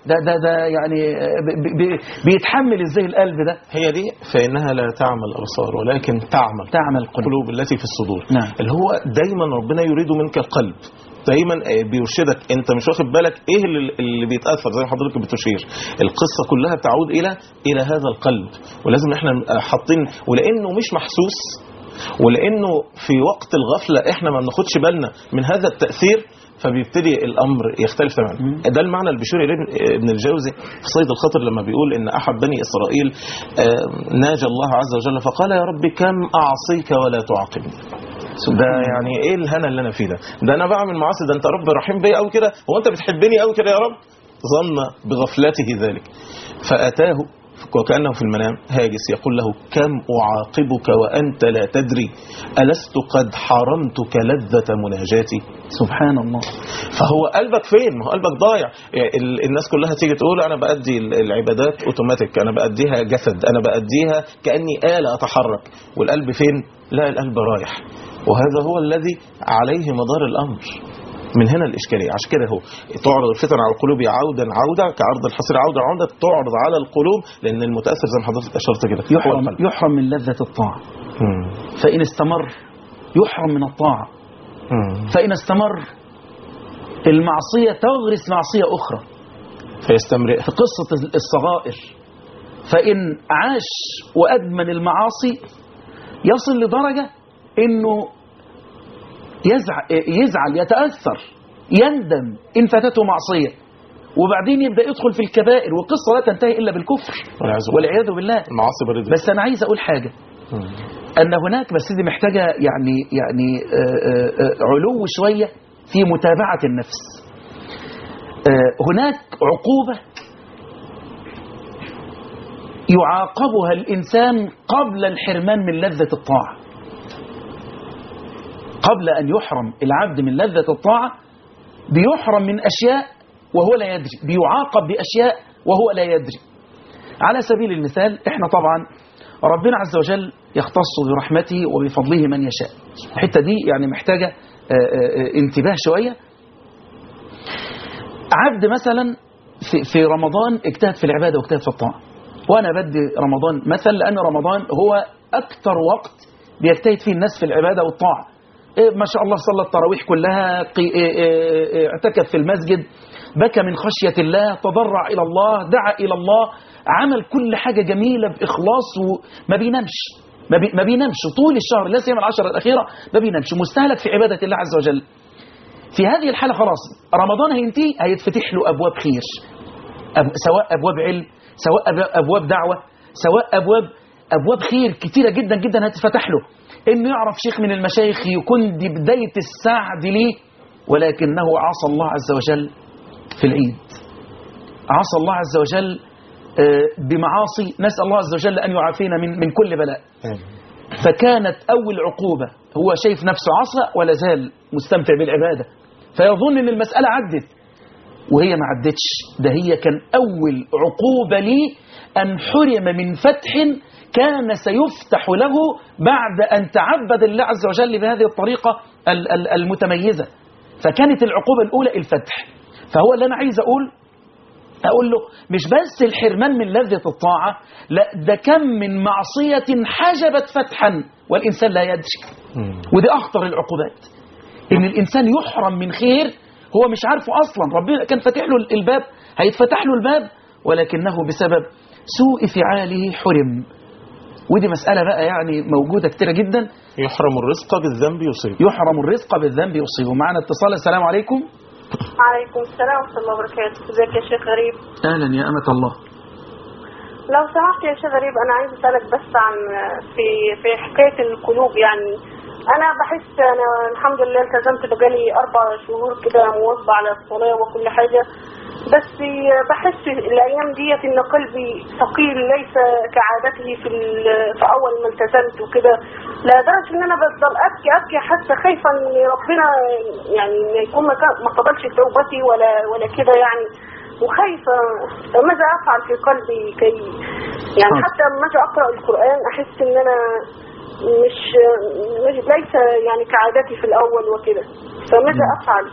ده ده ده يعني ب- ب- بيتحمل ازاي القلب ده هي دي فإنها لا تعمى الأبصار ولكن تعمل تعمل القلوب القلوب التي في الصدور نعم. اللي هو دايما ربنا يريد منك القلب دايما آه، بيرشدك انت مش واخد بالك ايه اللي, اللي بيتاثر زي ما حضرتك بتشير القصه كلها بتعود الى الى هذا القلب ولازم احنا نبقى حاطين ولانه مش محسوس ولانه في وقت الغفله احنا ما بناخدش بالنا من هذا التاثير فبيبتدي الامر يختلف تماما مم. ده المعنى اللي بيشير اليه ابن الجوزي في صيد الخطر لما بيقول ان احد بني اسرائيل آه، ناجى الله عز وجل فقال يا رب كم اعصيك ولا تعاقبني ده يعني ايه الهنا اللي انا فيه ده ده انا بعمل معاصي ده انت يا رب رحيم بيا قوي كده هو انت بتحبني قوي كده يا رب ظن بغفلته ذلك فاتاه وكانه في المنام هاجس يقول له كم اعاقبك وانت لا تدري الست قد حرمتك لذه مناجاتي سبحان الله فهو قلبك فين ما هو قلبك ضايع يعني ال- الناس كلها تيجي تقول انا بادي ال- العبادات اوتوماتيك انا باديها جسد انا باديها كاني اله اتحرك والقلب فين لا القلب رايح وهذا هو الذي عليه مدار الامر من هنا الاشكاليه عشان كده هو تعرض الفتن على القلوب عودا عودا كعرض الحصير عودا عودا تعرض على القلوب لان المتاثر زي ما حضرتك اشرت كده هو يحرم القلب. يحرم من لذة الطاعة مم. فإن استمر يحرم من الطاعة مم. فإن استمر المعصية تغرس معصية أخرى فيستمرئ في قصة الصغائر فإن عاش وأدمن المعاصي يصل لدرجة إنه يزعل, يزعل يتأثر يندم إن فاتته معصية وبعدين يبدأ يدخل في الكبائر والقصة لا تنتهي إلا بالكفر والعياذ بالله. والعياذ بالله المعاصي بريدة بس أنا عايز أقول حاجة مم. أن هناك بس دي محتاجة يعني يعني آه، آه، آه، علو شوية في متابعة النفس آه، هناك عقوبة يعاقبها الإنسان قبل الحرمان من لذة الطاعة قبل أن يحرم العبد من لذة الطاعة بيحرم من أشياء وهو لا يدري بيعاقب بأشياء وهو لا يدري على سبيل المثال احنا طبعا ربنا عز وجل يختص برحمته وبفضله من يشاء الحتة دي يعني محتاجة آه، آه، آه، انتباه شوية عبد مثلا في, في رمضان اجتهد في العبادة واجتهد في الطاعة وأنا بدي رمضان مثل لأن رمضان هو أكثر وقت بيجتهد فيه الناس في العبادة والطاعة إيه ما شاء الله صلى التراويح كلها قي- إيه إيه إيه اعتكف في المسجد بكى من خشية الله تضرع إلى الله دعا إلى الله عمل كل حاجة جميلة بإخلاص وما بينامش ما, بي ما بينامش طول الشهر لا سيما العشرة الأخيرة ما بينامش مستهلك في عبادة الله عز وجل في هذه الحالة خلاص رمضان هينتهي هيتفتح له أبواب خير أب سواء أبواب علم سواء أب- أبواب دعوة سواء أبواب أبواب خير كتيرة جدا جدا هتفتح له إنه يعرف شيخ من المشايخ يكون دي بداية السعد ليه ولكنه عصى الله عز وجل في العيد عصى الله عز وجل آه، بمعاصي نسأل الله عز وجل أن يعافينا من, من كل بلاء فكانت أول عقوبة هو شايف نفسه عصى ولا زال مستمتع بالعبادة فيظن أن المسألة عدت وهي ما عدتش ده هي كان أول عقوبة لي أن حرم من فتح كان سيفتح له بعد أن تعبد الله عز وجل بهذه الطريقة ال- ال- المتميزة فكانت العقوبة الأولى الفتح فهو اللي أنا عايز أقول أقول له مش بس الحرمان من لذة الطاعة لا ده كم من معصية حجبت فتحا والإنسان لا يدري ودي أخطر العقوبات إن الإنسان يحرم من خير هو مش عارفه أصلا ربنا كان فاتح له الباب هيتفتح له الباب ولكنه بسبب سوء فعاله حرم ودي مسألة بقى يعني موجودة كتيرة جدا يحرم الرزق بالذنب يصيب يحرم الرزق بالذنب يصيبه معنا اتصال السلام عليكم عليكم السلام ورحمة الله وبركاته ازيك يا شيخ غريب أهلا يا أمة الله لو سمحت يا شيخ غريب أنا عايز أسألك بس عن في في حكاية القلوب يعني أنا بحس أنا الحمد لله التزمت بقالي أربع شهور كده مواظبة على الصلاة وكل حاجة بس بحس الأيام ديت إن قلبي ثقيل ليس كعادته في ال- في أول ما التزمت وكده لدرجة إن أنا بفضل أبكي أبكي حتى خايفة إن ربنا يعني ما يكون ما كان- ما قبلش توبتي ولا ولا كده يعني وخايفة ماذا أفعل في قلبي كي يعني حاضر. حتى لما أجي أقرأ القرآن أحس إن أنا مش مش ليس يعني كعادتي في الأول وكده فماذا أفعل؟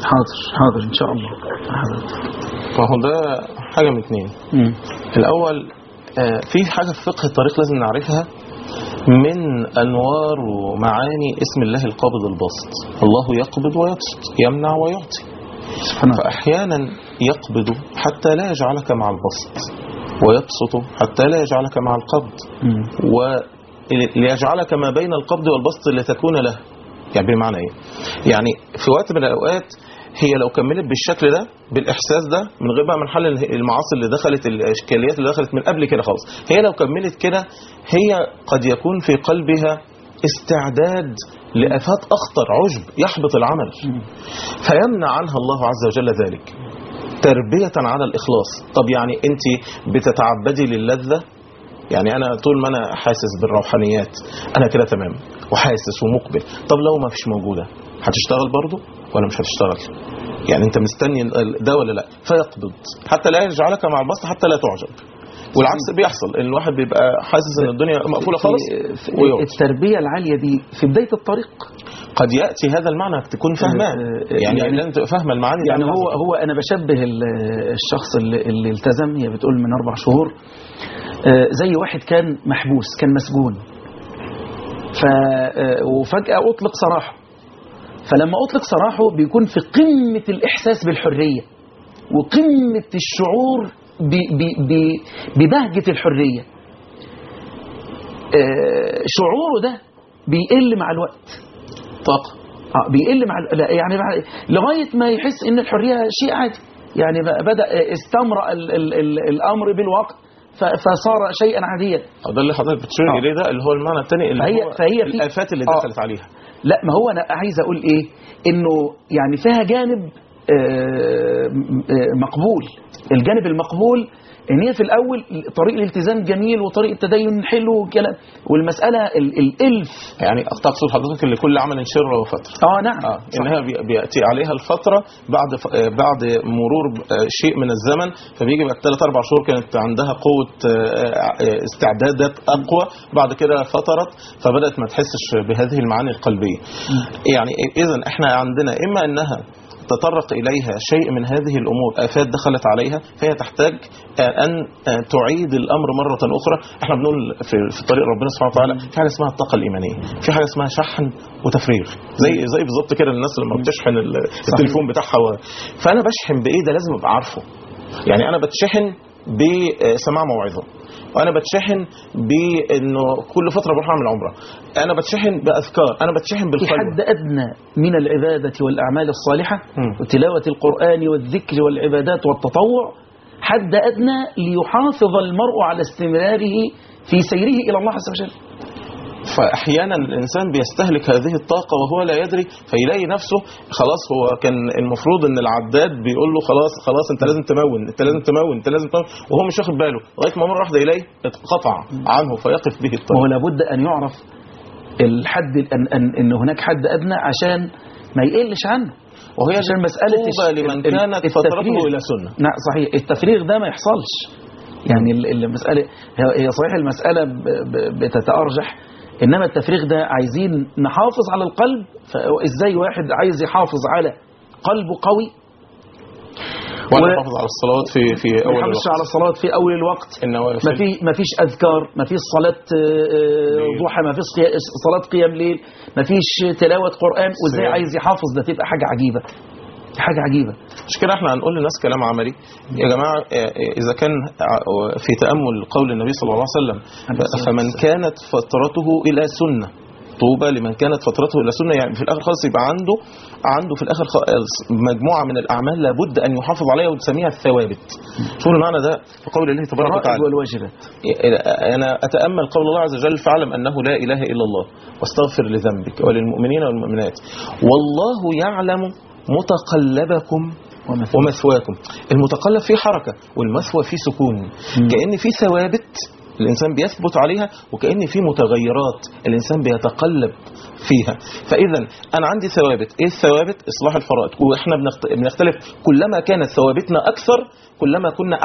حاضر حاضر ان شاء الله حاضر. فهو ده حاجة من اتنين مم. الأول آه، في حاجة في فقه الطريق لازم نعرفها من أنوار ومعاني اسم الله القابض الباسط الله يقبض ويبسط يمنع ويعطي سبحان الله فأحيانا يقبض حتى لا يجعلك مع البسط ويبسط حتى لا يجعلك مع القبض مم. وليجعلك ما بين القبض والبسط لتكون له يعني بمعنى ايه يعني في وقت من الاوقات هي لو كملت بالشكل ده بالاحساس ده من غير بقى من حل المعاصي اللي دخلت الاشكاليات اللي دخلت من قبل كده خالص هي لو كملت كده هي قد يكون في قلبها استعداد لافات اخطر عجب يحبط العمل فيمنع عنها الله عز وجل ذلك تربية على الإخلاص طب يعني أنت بتتعبدي للذة يعني أنا طول ما أنا حاسس بالروحانيات أنا كده تمام وحاسس ومقبل طب لو ما فيش موجودة هتشتغل برضو ولا مش هتشتغل يعني أنت مستني ده ولا لا فيقبض حتى لا يجعلك مع البسط حتى لا تعجب والعكس بيحصل ان الواحد بيبقى حاسس ان الدنيا مقفوله خالص في- في ويقعد التربية العالية دي في بداية الطريق قد ياتي هذا المعنى انك تكون فاهماه آه، يعني, يعني- لازم تبقى فاهمه المعاني يعني دي. هو هو انا بشبه ال- الشخص اللي, اللي التزم هي بتقول من اربع شهور آه، زي واحد كان محبوس كان مسجون ف آه، وفجأة أطلق سراحه فلما أطلق سراحه بيكون في قمة الإحساس بالحرية وقمة الشعور ب- ب- ب- ببهجة الحرية آه، شعوره ده بيقل مع الوقت طاقه اه بيقل مع لا، يعني مع لغايه ما يحس ان الحريه شيء عادي يعني بقى بدا استمرأ ال ال ال الامر بالوقت ف- فصار شيئا عاديا ده اللي حضرتك بتشير آه. اليه ده اللي هو المعنى الثاني اللي فهي- هو فهي في- الافات اللي آه. دخلت عليها لا ما هو انا عايز اقول ايه انه يعني فيها جانب آه، م- آه، مقبول الجانب المقبول ان هي في الاول طريق الالتزام جميل وطريق التدين حلو وكلام والمساله ال- الالف يعني تقصد حضرتك اللي كل عمل شر وفتره اه نعم اه انها بي- بياتي عليها الفتره بعد ف... آه، بعد مرور آه، شيء من الزمن فبيجي بعد ثلاث اربع شهور كانت عندها قوه آه، آه، استعدادات اقوى بعد كده فترت فبدات ما تحسش بهذه المعاني القلبيه يعني اذا احنا عندنا اما انها تطرق إليها شيء من هذه الأمور آفات دخلت عليها فهي تحتاج آه، أن آه، تعيد الأمر مرة أخرى احنا بنقول في, في طريق ربنا سبحانه وتعالى في حاجة اسمها الطاقة الإيمانية في حاجة اسمها شحن وتفريغ زي زي بالظبط كده الناس لما بتشحن ال- التليفون بتاعها و... فأنا بشحن بإيه ده لازم أبقى عارفه يعني أنا بتشحن بسماع موعظة وانا بتشحن بانه كل فتره بروح اعمل عمره انا بتشحن باذكار انا بتشحن في بالخلوه حد أدنى من العبادة والأعمال الصالحة مم. وتلاوة القرآن والذكر والعبادات والتطوع حد أدنى ليحافظ المرء على استمراره في سيره إلى الله عز وجل فاحيانا الانسان بيستهلك هذه الطاقه وهو لا يدري فيلاقي نفسه خلاص هو كان المفروض ان العداد بيقول له خلاص خلاص انت لازم تمون انت لازم تمون انت لازم تمون وهو مش واخد باله لغايه ما مره واحده يلاقي اتقطع عنه فيقف به وهو الطريق لابد أن يعرف الحد أن, أن, أن هناك حد أدنى عشان ما يقلش عنه وهي عشان مسألة طوبى الش- لمن ال- ال- كانت التفريغ. فترته الى سنه نعم صحيح التفريغ ده ما يحصلش يعني ال- المسألة هي- هي صحيح المسألة ب- ب- بتتأرجح إنما التفريغ ده عايزين نحافظ على القلب فإزاي واحد عايز يحافظ على قلبه قوي ولا و- يحافظ على الصلوات في في ما اول يحافظش الوقت على الصلاة في أول الوقت النوافل ما في ما فيش أذكار ما فيش صلاة آه، ليل. ضحى ما فيش قيا- صلاة قيام ليل ما فيش تلاوة قرآن وإزاي صيام. عايز يحافظ ده تبقى حاجة عجيبة حاجة عجيبة مش كده احنا هنقول للناس كلام عملي يا جماعه اه، اذا كان ع- في تامل قول النبي صلى الله عليه وسلم عليه الصلاة فمن كانت فترته الى سنه طوبى لمن كانت فترته الى سنه يعني في الاخر خالص يبقى عنده عنده في الاخر خالص مجموعه من الاعمال لابد ان يحافظ عليها وتسميها الثوابت شوف المعنى ده في قول الله تبارك الفرائض وتعالى والواجبات أنا أتأمل قول الله عز وجل فاعلم أنه لا إله إلا الله واستغفر لذنبك وللمؤمنين والمؤمنات والله يعلم متقلبكم ومثواكم. ومثواكم المتقلب فيه حركة والمثوى فيه سكون كأن في ثوابت الإنسان بيثبت عليها وكأن في متغيرات الإنسان بيتقلب فيها فإذا أنا عندي ثوابت إيه الثوابت إصلاح الفرائض وإحنا بنخت- بنختلف كلما كانت ثوابتنا أكثر كلما كنا أعلى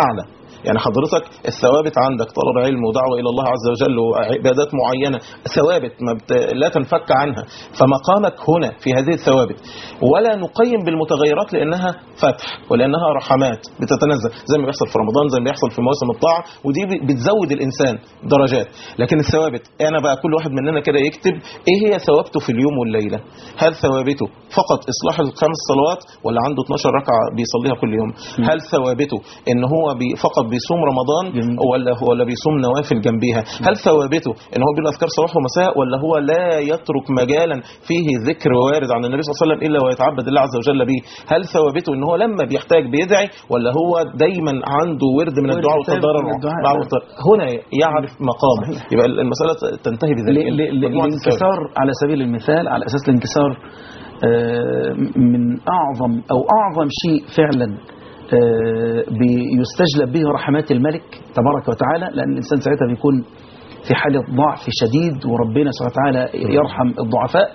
يعني حضرتك الثوابت عندك طلب علم ودعوة إلى الله عز وجل وعبادات معينة ثوابت ما بت... لا تنفك عنها فمقامك هنا في هذه الثوابت ولا نقيم بالمتغيرات لأنها فتح ولأنها رحمات بتتنزل زي ما بيحصل في رمضان زي ما بيحصل في مواسم الطاعة ودي ب- بتزود الإنسان درجات لكن الثوابت أنا بقى كل واحد مننا كده يكتب إيه هي ثوابته في اليوم والليلة هل ثوابته فقط إصلاح الخمس صلوات ولا عنده 12 ركعة بيصليها كل يوم هل ثوابته إن هو بي فقط بيصوم رمضان جميل. ولا هو ولا بيصوم نوافل جنبيها هل ثوابته إن هو بيقول أذكار صباح ومساء ولا هو لا يترك مجالا فيه ذكر وارد عن النبي صلى الله عليه وسلم إلا ويتعبد الله عز وجل به هل ثوابته إن هو لما بيحتاج بيدعي ولا هو دايما عنده ورد من ورد الدعاء ثابت والتضرع من الدعاء. مع الوتر. هنا يعرف مقامه صحيح. يبقى المسألة تنتهي بذلك ل- ل- ل- مجموعة الثوابت. الانكسار على سبيل المثال على أساس الانكسار آه، من أعظم أو أعظم شيء فعلا آه، بيستجلب به رحمات الملك تبارك وتعالى لأن الإنسان ساعتها بيكون في حالة ضعف شديد وربنا سبحانه وتعالى يرحم الضعفاء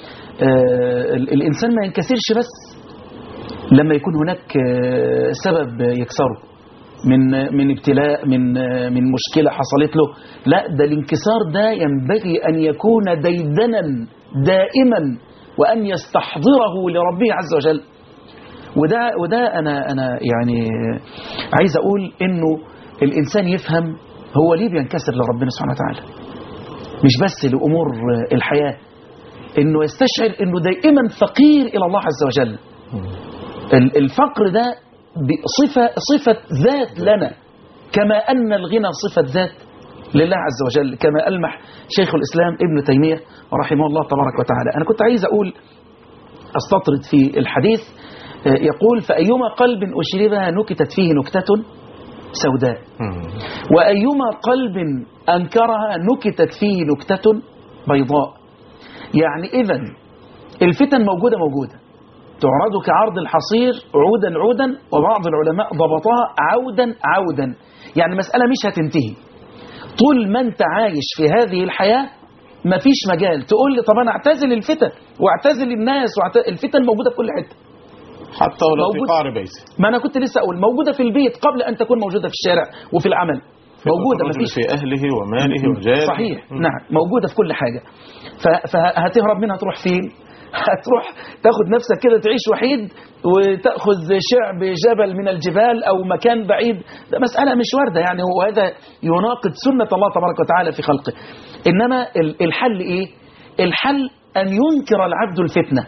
آه، ال- الإنسان ما ينكسرش بس لما يكون هناك آه، سبب يكسره من من ابتلاء من آه، من مشكلة حصلت له لا ده الانكسار ده ينبغي أن يكون ديدنا دائما وأن يستحضره لربه عز وجل وده وده أنا أنا يعني عايز أقول إنه الإنسان يفهم هو ليه بينكسر لربنا سبحانه وتعالى مش بس لأمور آه، الحياة إنه يستشعر إنه دائما فقير إلى الله عز وجل ال- الفقر ده بصفة صفة ذات لنا كما أن الغنى صفة ذات لله عز وجل كما ألمح شيخ الإسلام ابن تيمية رحمه الله تبارك وتعالى أنا كنت عايز أقول أستطرد في الحديث آه، يقول فأيما قلب أشربها نكتت فيه نكتة سوداء مم. وأيما قلب أنكرها نكتت فيه نكتة بيضاء يعني إذا الفتن موجودة موجودة تعرض كعرض الحصير عودا عودا وبعض العلماء ضبطها عودا عودا يعني مسألة مش هتنتهي طول ما انت عايش في هذه الحياة مفيش مجال تقول لي طب انا اعتزل الفتن واعتزل الناس واعت... الفتن موجودة في كل حتة حتى ولو في موجود. قعر بيتي ما انا كنت لسه اقول موجودة في البيت قبل ان تكون موجودة في الشارع وفي العمل موجودة الرجل مفيش في أهله وماله وجاره صحيح مم. نعم موجودة في كل حاجة ف- فهتهرب منها تروح فين هتروح تاخد نفسك كده تعيش وحيد وتأخذ شعب جبل من الجبال أو مكان بعيد ده مسألة مش واردة يعني هو هذا يناقض سنة الله تبارك وتعالى في خلقه إنما ال- الحل إيه الحل أن ينكر العبد الفتنة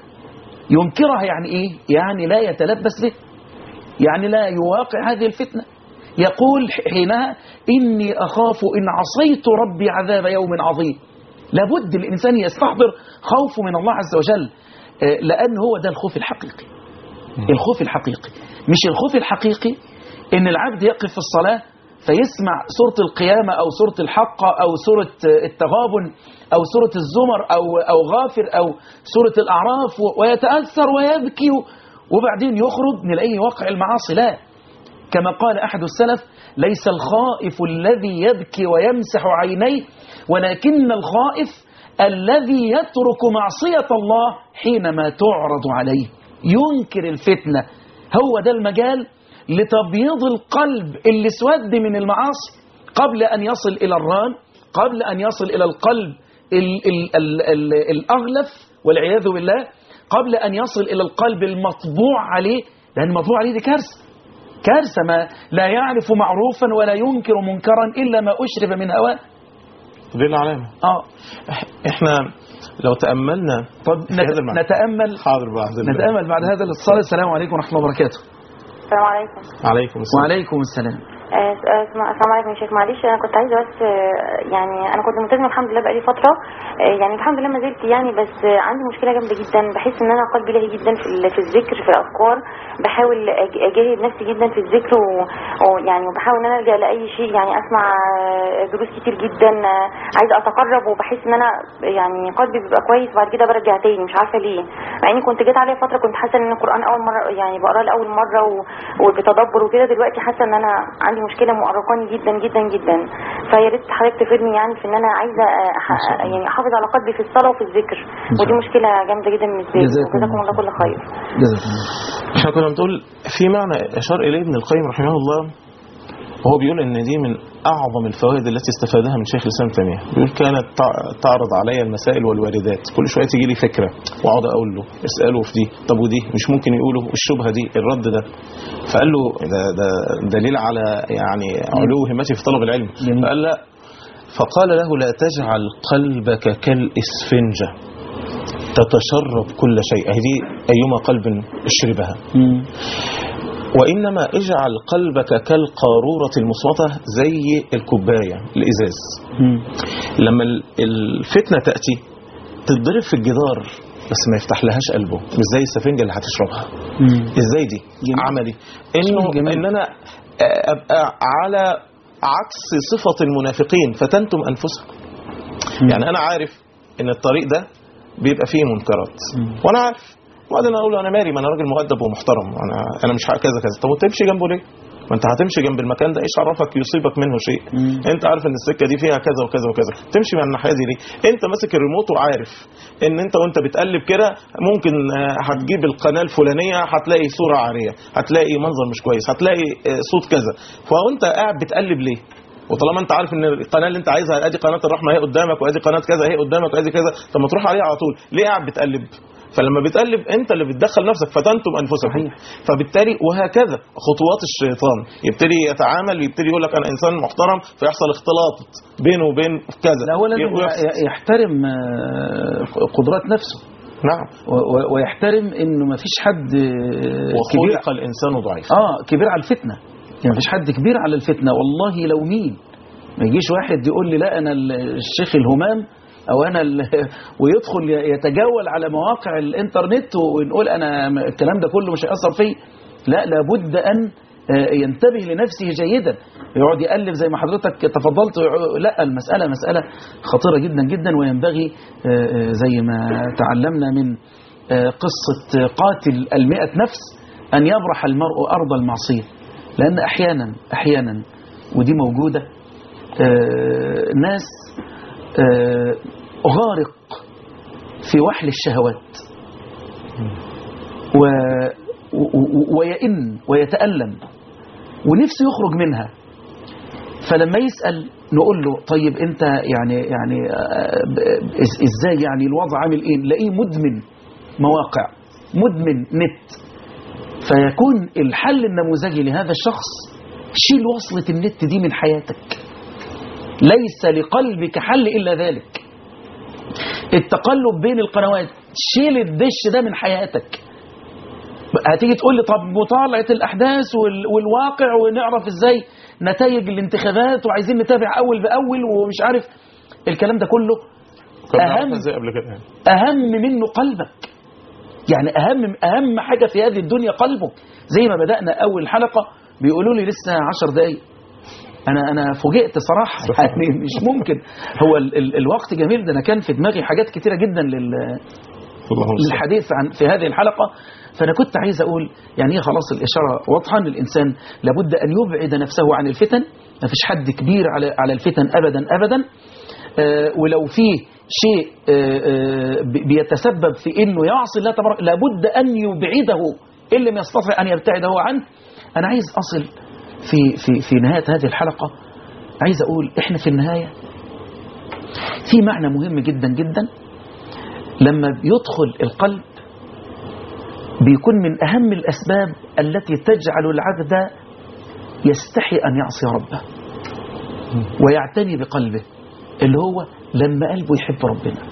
ينكرها يعني إيه يعني لا يتلبس به يعني لا يواقع هذه الفتنة يقول حينها إني أخاف إن عصيت ربي عذاب يوم عظيم لابد الإنسان يستحضر خوفه من الله عز وجل آه، لأن هو ده الخوف الحقيقي الخوف الحقيقي مش الخوف الحقيقي إن العبد يقف في الصلاة فيسمع سورة القيامة أو سورة الحقة أو سورة آه، التغابن أو سورة الزمر أو, أو غافر أو سورة الأعراف و- ويتأثر ويبكي وبعدين يخرج نلاقيه واقع المعاصي لا كما قال أحد السلف ليس الخائف الذي يبكي ويمسح عينيه ولكن الخائف الذي يترك معصية الله حينما تعرض عليه ينكر الفتنة هو ده المجال لتبييض القلب اللي اسود من المعاصي قبل أن يصل إلى الران قبل أن يصل إلى القلب ال ال ال ال الأغلف والعياذ بالله قبل أن يصل إلى القلب المطبوع عليه لأن المطبوع عليه دي كارثة كارثة ما لا يعرف معروفا ولا ينكر منكرا إلا ما أشرب من هواه دي العلامة آه إح- احنا لو تأملنا طب في هذا نت- المعنى. نتأمل حاضر بعد ذلك. نتأمل بعد هذا الاتصال السلام عليكم ورحمة الله وبركاته السلام عليكم عليكم السلام وعليكم السلام آه، آه، اسمع- السلام عليكم يا شيخ معلش انا كنت عايزه بس آه، يعني انا كنت ملتزمه الحمد لله بقالي فتره آه، يعني الحمد لله ما زلت يعني بس آه، عندي مشكله جامده جدا بحس ان انا قلبي لاهي جدا في ال- في الذكر في الاذكار بحاول أج- اجاهد نفسي جدا في الذكر و- ويعني وبحاول ان انا الجا لاي شيء يعني اسمع آه، دروس كتير جدا آه، عايزه اتقرب وبحس ان انا يعني قلبي بيبقى كويس وبعد كده برجع تاني مش عارفه ليه مع اني كنت جيت عليا فتره كنت حاسه ان القران اول مره يعني بقراه لاول مره و- وبتدبر وكده دلوقتي حاسه ان انا عندي مشكله مؤرقاني جدا جدا جدا فيا ريت حضرتك تفيدني يعني في ان انا عايزه أح- يعني احافظ على قلبي في الصلاه وفي الذكر ودي مشكله جامده جدا بالنسبه لي جزاكم وجزاكم الله كل خير جزاك الله احنا كنا بنقول في معنى اشار اليه ابن القيم رحمه الله هو بيقول ان دي من اعظم الفوائد التي استفادها من شيخ الاسلام تيميه بيقول كانت تع- تعرض علي المسائل والواردات كل شويه تيجي لي فكره واقعد اقول له اساله في دي طب ودي مش ممكن يقولوا الشبهه دي الرد ده فقال له ده, ده دليل على يعني علو همتي في طلب العلم جميل. فقال لا فقال له لا تجعل قلبك كالاسفنجه تتشرب كل شيء هذه ايما قلب اشربها مم. وإنما اجعل قلبك كالقارورة المصمتة زي الكوباية الإزاز مم. لما ال- الفتنة تأتي تتضرب في الجدار بس ما يفتح لهاش قلبه مش زي السفنجة اللي هتشربها مم. ازاي دي جميل. عملي انه جميل. ان انا ابقى على عكس صفة المنافقين فتنتم انفسكم مم. يعني انا عارف ان الطريق ده بيبقى فيه منكرات مم. وانا عارف وبعدين اقول له انا مالي ما انا راجل مؤدب ومحترم انا انا مش ه- كذا كذا طب وتمشي جنبه ليه؟ ما انت هتمشي جنب المكان ده ايش عرفك يصيبك منه شيء؟ مم. انت عارف ان السكه دي فيها كذا وكذا وكذا تمشي من الناحيه دي ليه؟ انت ماسك الريموت وعارف ان انت وانت بتقلب كده ممكن آه، هتجيب القناه الفلانيه هتلاقي صوره عاريه هتلاقي منظر مش كويس هتلاقي آه، صوت كذا فانت قاعد بتقلب ليه؟ وطالما انت عارف ان القناه اللي انت عايزها ادي قناه الرحمه اهي قدامك وادي قناه كذا اهي قدامك وادي كذا طب ما تروح عليها على طول ليه قاعد بتقلب فلما بتقلب انت اللي بتدخل نفسك فتنتم انفسكم صحيح. فبالتالي وهكذا خطوات الشيطان يبتدي يتعامل يبتدي يقول لك انا انسان محترم فيحصل اختلاط بينه وبين كذا لا اولا ويحصل- ي- يحترم آه، قدرات نفسه نعم و- و- ويحترم انه ما فيش حد آه، كبير وخلق الانسان ضعيفا اه كبير على الفتنه يعني ما فيش حد كبير على الفتنه والله لو مين ما يجيش واحد يقول لي لا انا ال- الشيخ الهمام او انا ال- ويدخل ي- يتجول على مواقع الانترنت ونقول انا م- الكلام ده كله مش هيأثر فيه لا لابد ان آه، ينتبه لنفسه جيدا يقعد يقلب زي ما حضرتك تفضلت ويقعد- لا المسألة مسألة خطيرة جدا جدا وينبغي آه، آه، زي ما تعلمنا من آه، قصة قاتل المئة نفس أن يبرح المرء أرض المعصية لأن أحيانا أحيانا ودي موجودة آه، ناس آه، غارق في وحل الشهوات و و- و- ويئن ويتألم ونفسه يخرج منها فلما يسأل نقول له طيب انت يعني يعني آه، ب- إز- ازاي يعني الوضع عامل ايه نلاقيه مدمن مواقع مدمن نت فيكون الحل النموذجي لهذا الشخص شيل وصلة النت دي من حياتك ليس لقلبك حل إلا ذلك التقلب بين القنوات شيل الدش ده من حياتك هتيجي تقول لي طب مطالعة الأحداث وال- والواقع ونعرف إزاي نتائج الانتخابات وعايزين نتابع أول بأول ومش عارف الكلام ده كله كنا أهم عرفنا ازاي قبل كده يعني. أهم منه قلبك يعني أهم أهم حاجة في هذه الدنيا قلبك زي ما بدأنا أول حلقة بيقولوا لي لسه عشر دقايق أنا أنا فوجئت صراحة يعني مش ممكن هو ال ال الوقت جميل ده أنا كان في دماغي حاجات كتيرة جدا لل اللهم صل. للحديث عن في هذه الحلقة فأنا كنت عايز أقول يعني هي خلاص الإشارة واضحة أن الإنسان لابد أن يبعد نفسه عن الفتن ما فيش حد كبير على على الفتن أبدا أبدا آه، ولو فيه شيء آه، آه، بي- بيتسبب في انه يعصي الله تبارك لابد ان يبعده ان لم يستطع ان يبتعد هو عنه انا عايز اصل في في في نهايه هذه الحلقه عايز اقول احنا في النهايه في معنى مهم جدا جدا لما بيدخل القلب بيكون من اهم الاسباب التي تجعل العبد يستحي ان يعصي ربه ويعتني بقلبه اللي هو لما قلبه يحب ربنا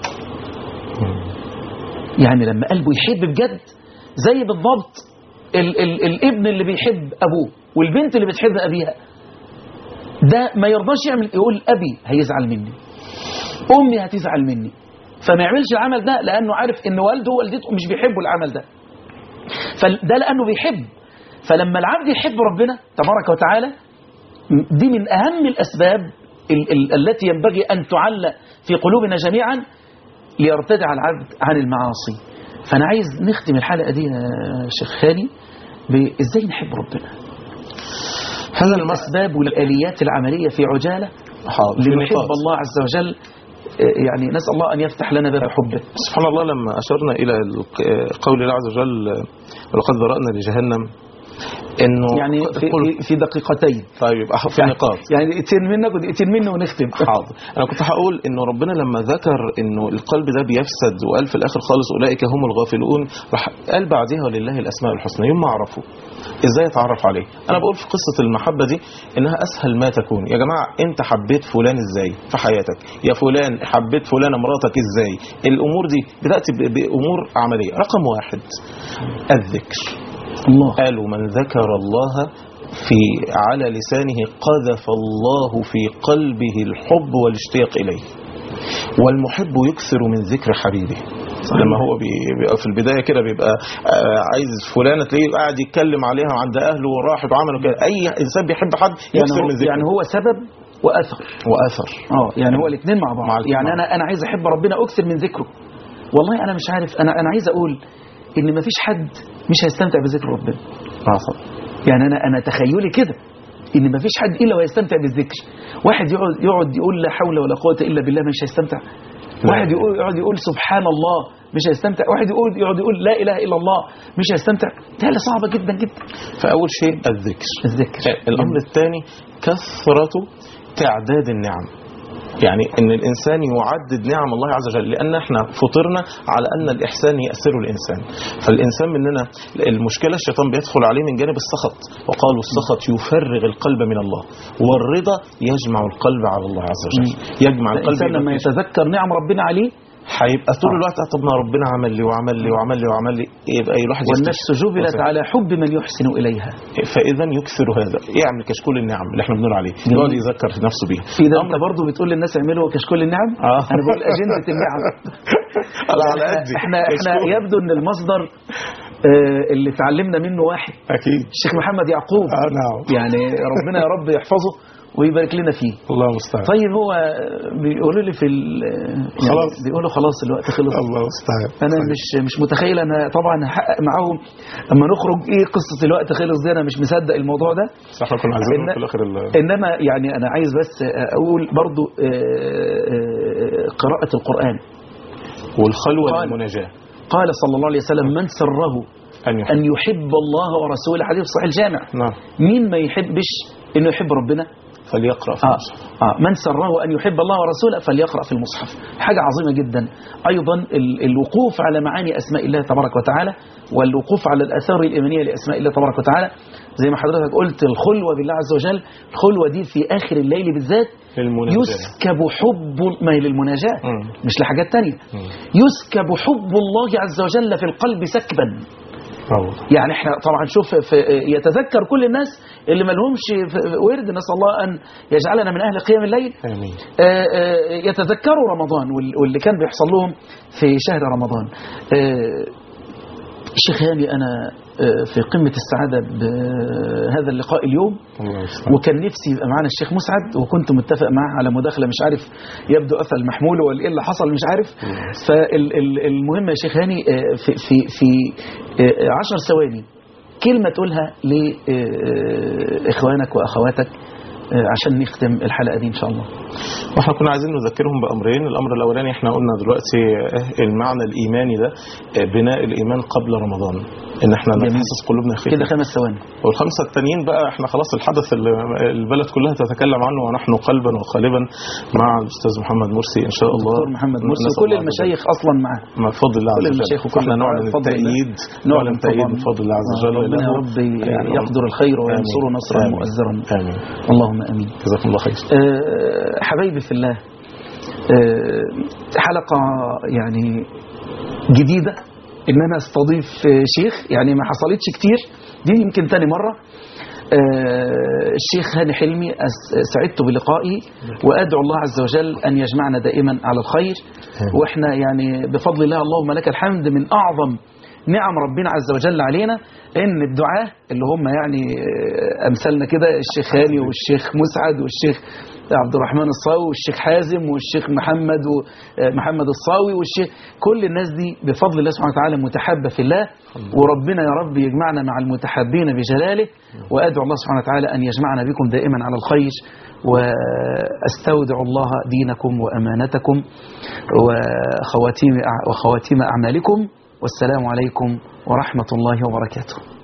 يعني لما قلبه يحب بجد زي بالضبط ال ال الابن اللي بيحب أبوه والبنت اللي بتحب أبيها ده ما يرضاش يعمل يقول أبي هيزعل مني أمي هتزعل مني فما يعملش العمل ده لأنه عارف إن والده ووالدته مش بيحبوا العمل ده فده لأنه بيحب فلما العبد يحب ربنا تبارك وتعالى دي من أهم الأسباب ال ال التي ينبغي أن تعلق في قلوبنا جميعا ليرتدع العبد عن المعاصي فأنا عايز نختم الحلقة دي يا شيخ خالي بإزاي نحب ربنا هذا هذا الأسباب والآليات العملية في عجالة حاضر. في لنحب نقاط. الله عز وجل آه، يعني نسأل الله أن يفتح لنا باب حبه سبحان الله لما أشرنا إلى الق- قول الله عز وجل ولقد ذرأنا لجهنم انه يعني في, قل- في- في دقيقتين طيب يبقى في نقاط يعني دقيقتين منك ودقيقتين مني ونختم حاضر انا كنت هقول انه ربنا لما ذكر انه القلب ده بيفسد وقال في الاخر خالص اولئك هم الغافلون راح قال بعدها ولله الاسماء الحسنى يوم ما اعرفه ازاي اتعرف عليه انا بقول في قصه المحبه دي انها اسهل ما تكون يا جماعه انت حبيت فلان ازاي في حياتك يا فلان حبيت فلانه مراتك ازاي الامور دي بتاتي ب- بامور عمليه رقم واحد الذكر الله قالوا من ذكر الله في على لسانه قذف الله في قلبه الحب والاشتياق إليه والمحب يكثر من ذكر حبيبه لما هو بي- بيبقى في البداية كده بيبقى آه، عايز فلانة تلاقيه قاعد يتكلم عليها عند أهله وراحت وعملوا كده أي إنسان بيحب حد يعني يكثر من هو, ذكره يعني هو سبب واثر وأثر اه يعني هو الاثنين مع بعض مع الاتنين يعني مع انا انا عايز احب ربنا اكثر من ذكره والله انا مش عارف انا انا عايز اقول ان مفيش حد مش هيستمتع بذكر ربنا آه طبعا. يعني انا انا تخيلي كده ان مفيش حد الا ويستمتع بالذكر واحد يقعد يقعد يقول لا حول ولا قوه الا بالله مش هيستمتع لا. واحد يقول يقعد يقول سبحان الله مش هيستمتع واحد يقول يقعد يقول لا اله الا الله مش هيستمتع ده صعبه جدا جدا فأول شيء الذكر الذكر الأمر الثاني كثرة تعداد النعم يعني ان الانسان يعدد نعم الله عز وجل لان احنا فطرنا على ان الاحسان ياسر الانسان فالانسان مننا المشكله الشيطان بيدخل عليه من جانب السخط وقالوا السخط يفرغ القلب من الله والرضا يجمع القلب على الله عز وجل يجمع القلب الانسان لما إلى- يتذكر نعم ربنا عليه هيبقى طول الوقت آه، طب ما ربنا عمل لي وعمل لي وعمل لي وعمل لي يبقى الواحد والنفس يفتش. جبلت على حب من يحسن اليها فاذا يكثر هذا يعمل كشكول النعم اللي احنا بنقول عليه جميل. يقعد يذكر نفسه بيه اذا انت برضه بتقول للناس اعملوا كشكول النعم آه. انا بقول اجنده النعم على على قدي احنا احنا كشكول. يبدو ان المصدر آه، اللي اتعلمنا منه واحد اكيد الشيخ محمد يعقوب اه نعم يعني ربنا يا رب يحفظه ويبارك لنا فيه الله المستعان طيب هو بيقولوا لي في ال- يعني خلاص. بيقولوا خلاص الوقت خلص الله المستعان انا مش مش متخيل انا طبعا هحقق معاهم اما نخرج ايه قصه الوقت خلص دي انا مش مصدق الموضوع ده صح احنا كنا عايزين إن- في الاخر ال- انما يعني انا عايز بس اقول برضو آه، آه، قراءه القران والخلوه قال- والمناجاه قال صلى الله عليه وسلم من سره ان يحب ان يحب الله ورسوله حديث صحيح الجامع نعم مين ما يحبش انه يحب ربنا فليقرا في آه. المصحف آه. من سره أن يحب الله ورسوله فليقرأ في المصحف حاجة عظيمة جدا أيضا ال- الوقوف على معاني أسماء الله تبارك وتعالى والوقوف على الآثار الإيمانية لأسماء الله تبارك وتعالى زي ما حضرتك قلت الخلوة بالله عز وجل الخلوة دي في آخر الليل بالذات المناجاه يسكب حب ما هي للمناجاة مم. مش لحاجات تانية مم. يسكب حب الله عز وجل في القلب سكبا أوه. يعني احنا طبعا شوف في يتذكر كل الناس اللي ما لهمش في ورد نسال الله ان يجعلنا من اهل قيام الليل امين آه، آه، يتذكروا رمضان وال- واللي كان بيحصل لهم في شهر رمضان آه، الشيخ هاني انا آه، في قمه السعاده بهذا اللقاء اليوم الله المستعان وكان نفسي يبقى معانا الشيخ مسعد وكنت متفق معاه على مداخله مش عارف يبدو قفل محمول ولا ايه اللي حصل مش عارف فالمهم يا شيخ هاني آه، في في في آه، عشر ثواني كلمه تقولها لاخوانك واخواتك آه، عشان نختم الحلقه دي ان شاء الله واحنا كنا عايزين نذكرهم بامرين الامر الاولاني احنا قلنا دلوقتي آه، المعنى الايماني ده آه، بناء الايمان قبل رمضان ان احنا جميل. نحسس قلوبنا خير كده خمس ثواني والخمسه التانيين بقى احنا خلاص الحدث اللي البلد كلها تتكلم عنه ونحن قلبا وقالبا مع الاستاذ محمد مرسي ان شاء الله دكتور محمد مرسي نسأل وكل الله عز المشايخ اصلا معاه وجل. مع فضل الله كل عز وجل المشايخ وكل احنا نعلن بفضل الله. التأييد نعلن نعلن التأييد طبعاً. من فضل الله عز آه، وجل ربنا يا له. رب يعني يقدر الخير وينصره آمين. نصرا آمين. مؤزرا امين اللهم امين جزاكم الله خير آه، حبايبي في الله آه، حلقة يعني جديدة ان انا استضيف آه، شيخ يعني ما حصلتش كتير دي يمكن تاني مرة آه، الشيخ هاني حلمي أس- سعدت بلقائي وادعو الله عز وجل ان يجمعنا دائما على الخير واحنا يعني بفضل الله اللهم لك الحمد من اعظم نعم ربنا عز وجل علينا ان الدعاة اللي هم يعني آه، امثالنا كده الشيخ هاني والشيخ مسعد والشيخ عبد الرحمن الصاوي والشيخ حازم والشيخ محمد ومحمد الصاوي والشيخ كل الناس دي بفضل الله سبحانه وتعالى متحبة في الله وربنا يا رب يجمعنا مع المتحبين بجلاله وأدعو الله سبحانه وتعالى أن يجمعنا بكم دائما على الخير وأستودع الله دينكم وأمانتكم وخواتيم وخواتيم أعمالكم والسلام عليكم ورحمة الله وبركاته